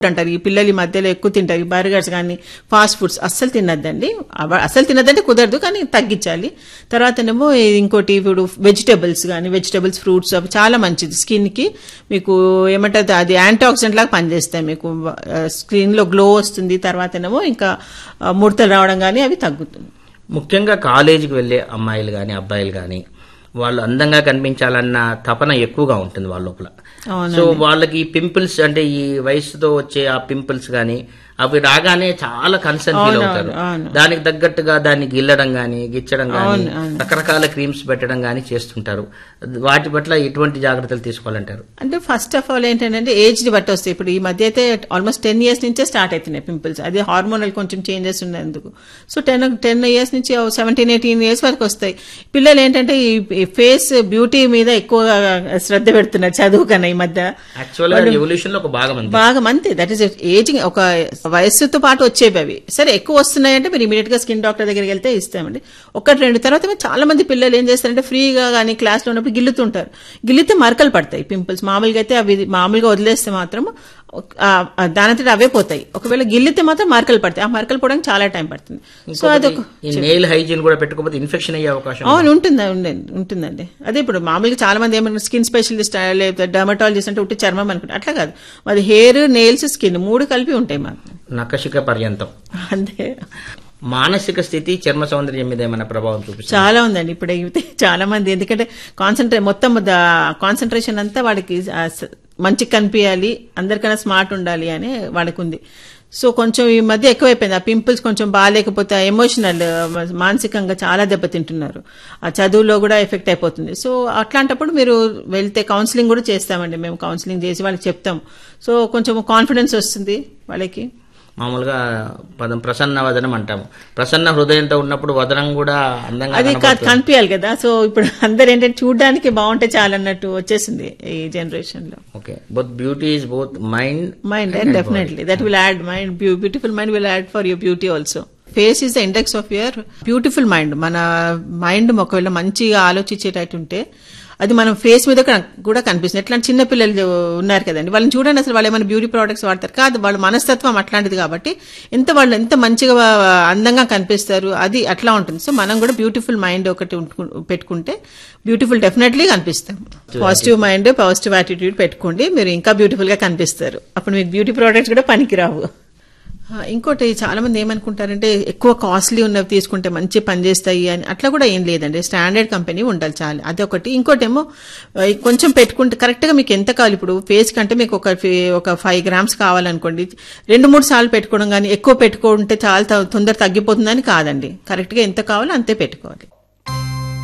అంటారు ఈ పిల్లలు ఈ మధ్యలో ఎక్కువ తింటారు ఈ బర్గర్స్ కానీ ఫాస్ట్ ఫుడ్స్ అస్సలు తినద్దండి అవ- అస్సలు తినద్దంటే కుదరదు కానీ తగ్గించాలి తర్వాతనేమో ఇంకోటి ఇప్పుడు వెజిటబుల్స్ కానీ వెజిటబుల్స్ ఫ్రూట్స్ అవి చాలా మంచిది స్కిన్ కి మీకు ఏమంటారు అది యాంటీ ఆక్సిడెంట్ లాగా పనిచేస్తాయి మీకు స్కిన్ లో గ్లో వస్తుంది తర్వాతనేమో ఇంకా ఆ, ముడతలు రావడం కానీ అవి తగ్గుతుంది ముఖ్యంగా కాలేజీకి వెళ్ళే అమ్మాయిలు కానీ అబ్బాయిలు కానీ వాళ్ళు అందంగా కనిపించాలన్న తపన ఎక్కువగా ఉంటుంది వాళ్ళ లోపల అవునండి. సో వాళ్ళకి ఈ పింపుల్స్ అంటే ఈ వయసుతో వచ్చే ఆ పింపుల్స్ కానీ అవి రాగానే చాలా కన్సర్న్ ఫీల్ అవును, అవుతారు అవును. దానికి తగ్గట్టుగా దాన్ని గిల్లడం గానీ గిచ్చడం గానీ అవును, అవును. రకరకాల క్రీమ్స్ పెట్టడం గానీ చేస్తుంటారు వాటి పట్ల ఎటువంటి జాగ్రత్తలు తీసుకోవాలంటారు అంటే ఫస్ట్ ఆఫ్ ఆల్ ఏంటంటే ఏజ్ ని బట్టి వస్తాయి ఇప్పుడు ఈ మధ్య అయితే ఆల్మోస్ట్ టెన్ ఇయర్స్ నుంచే స్టార్ట్ అవుతున్నాయి పింపుల్స్ అది హార్మోనల్ కొంచెం చేంజెస్ ఉన్నందుకు సో టెన్ టెన్ ఇయర్స్ నుంచి సెవెంటీన్ ఎయిటీన్ ఇయర్స్ వరకు వస్తాయి పిల్లలు ఏంటంటే ఈ ఫేస్ బ్యూటీ మీద ఎక్కువ శ్రద్ధ పెడుతున్నారు చదువు కన్నా ఈ మధ్య యాక్చువల్ గా ఎవల్యూషన్ లో ఒక భాగం అంతే బాగా అంతే దట్ ఈస్ ఏజింగ్ ఒక వయస్సుతో పాటు వచ్చేవి అవి సరే ఎక్కువ వస్తున్నాయంటే మీరు ఇమీడియట్ గా స్కిన్ డాక్టర్ దగ్గరికి వెళ్తే ఇస్తామండి ఒకటి రెండు తర్వాత ఏమో చాలా మంది పిల్లలు ఏం చేస్తారంటే ఫ్రీగా కానీ క్లాస్ లో ఉన్నప్పుడు గిల్లుతుంటారు గిల్లితే మరకలు పడతాయి పింపుల్స్ మామూలుగా అయితే అవి మామూలుగా వదిలేస్తే మాత్రం దానంతటి అవే పోతాయి ఒకవేళ గిల్లితే మాత్రం మరకలు పడతాయి ఆ మరకలు పోవడానికి చాలా టైం పడుతుంది సో అదొక ఈ నెయిల్ హైజీన్ కూడా పెట్టుకోకపోతే ఇన్ఫెక్షన్ అయ్యే అవకాశం అవును ఉంటుంది ఉండండి ఉంటుందండి అదే ఇప్పుడు మామూలుగా చాలా మంది ఏమన్నా స్కిన్ స్పెషలిస్ట్ లేకపోతే డర్మటాలజిస్ట్ అంటే ఉట్టి చర్మం అనుకుంటారు అట్లా కాదు అది హెయిర్ నెయిల్స్ స్కిన్ మూడు కలిపి ఉంటాయి మాకు నకశిక పర్యంతం అంతే మానసిక స్థితి చర్మ సౌందర్యం మీద ఏమైనా ప్రభావం చూపిస్తుంది చాలా ఉందండి ఇప్పుడు అయితే చాలా మంది ఎందుకంటే కాన్సన్ట్రే మొత్తం కాన్సన్ట్రేషన్ అంతా వాడికి ఆ స- మంచి కనిపించాలి అందరికన్నా స్మార్ట్ ఉండాలి అని వాడికి ఉంది సో కొంచెం ఈ మధ్య ఎక్కువైపోయింది ఆ పింపుల్స్ కొంచెం బాగాలేకపోతే ఎమోషనల్ మానసికంగా చాలా దెబ్బతింటున్నారు ఆ చదువులో కూడా ఎఫెక్ట్ అయిపోతుంది సో అట్లాంటప్పుడు మీరు వెళ్తే కౌన్సిలింగ్ కూడా చేస్తామండి మేము కౌన్సిలింగ్ చేసి వాళ్ళకి చెప్తాం సో కొంచెం కాన్ఫిడెన్స్ వస్తుంది వాళ్ళకి మామూలుగా పదం ప్రసన్న వదనం అంటాము ప్రసన్న హృదయంతో ఉన్నప్పుడు వదనం కూడా అందంగా అది కనబడుతుంది. కనిపించాలి కదా సో ఇప్పుడు అందరు ఏంటంటే చూడడానికి బాగుంటే చాలన్నట్టు వచ్చేసింది ఈ జనరేషన్ లో okay both beauty is both mind mind and definitely that will add mind beautiful mind will add for your beauty also face is the index of your beautiful mind మన mind ఒకవేళ మంచిగా ఆలోచించేటట్టు ఉంటే అది మనం face మీద కూడా- కూడా కనిపిస్తుంది ఎట్లా చిన్న పిల్లలు ఉన్నారు కదండి వాళ్ళని చూడండి అసలు వాళ్ళు ఏమైనా బ్యూటీ ప్రోడక్ట్స్ వాడతారు కాదు వాళ్ళ మనస్తత్వం అట్లాంటిది కాబట్టి ఎంత వాళ్ళు ఎంత మంచిగా అందంగా కనిపిస్తారు అది అట్లా ఉంటుంది సో మనం కూడా బ్యూటిఫుల్ మైండ్ ఒకటి ఉంటుకు- పెట్టుకుంటే బ్యూటిఫుల్ డెఫినెట్లీ కనిపిస్తాం పాజిటివ్ మైండ్ పాజిటివ్ యాటిట్యూడ్ పెట్టుకోండి మీరు ఇంకా బ్యూటిఫుల్ గా కనిపిస్తారు అప్పుడు మీకు బ్యూటీ ప్రోడక్ట్స్ కూడా పనికిరావు ఆ, ఇంకోటి చాలా మంది ఏమనుకుంటారంటే ఎక్కువ కాస్ట్లీ ఉన్నవి తీసుకుంటే మంచి పనిచేస్తాయి అని అట్లా కూడా ఏం లేదండి స్టాండర్డ్ కంపెనీ ఉండాలి చాలు అదొకటి ఇంకోటి ఏమో ఆ, కొంచెం పెట్టుకుంటే కరెక్ట్ గా మీకు ఎంత కావాలి ఇప్పుడు ఫేస్ కంటే మీకు ఒక ఫే- ఒక ఫైవ్ గ్రామ్స్ కావాలనుకోండి రెండు మూడు సార్లు పెట్టుకోవడం కానీ ఎక్కువ పెట్టుకుంటే చాలా త- తొందర తగ్గిపోతుందని కాదండి కరెక్ట్ గా ఎంత కావాలో అంతే పెట్టుకోవాలి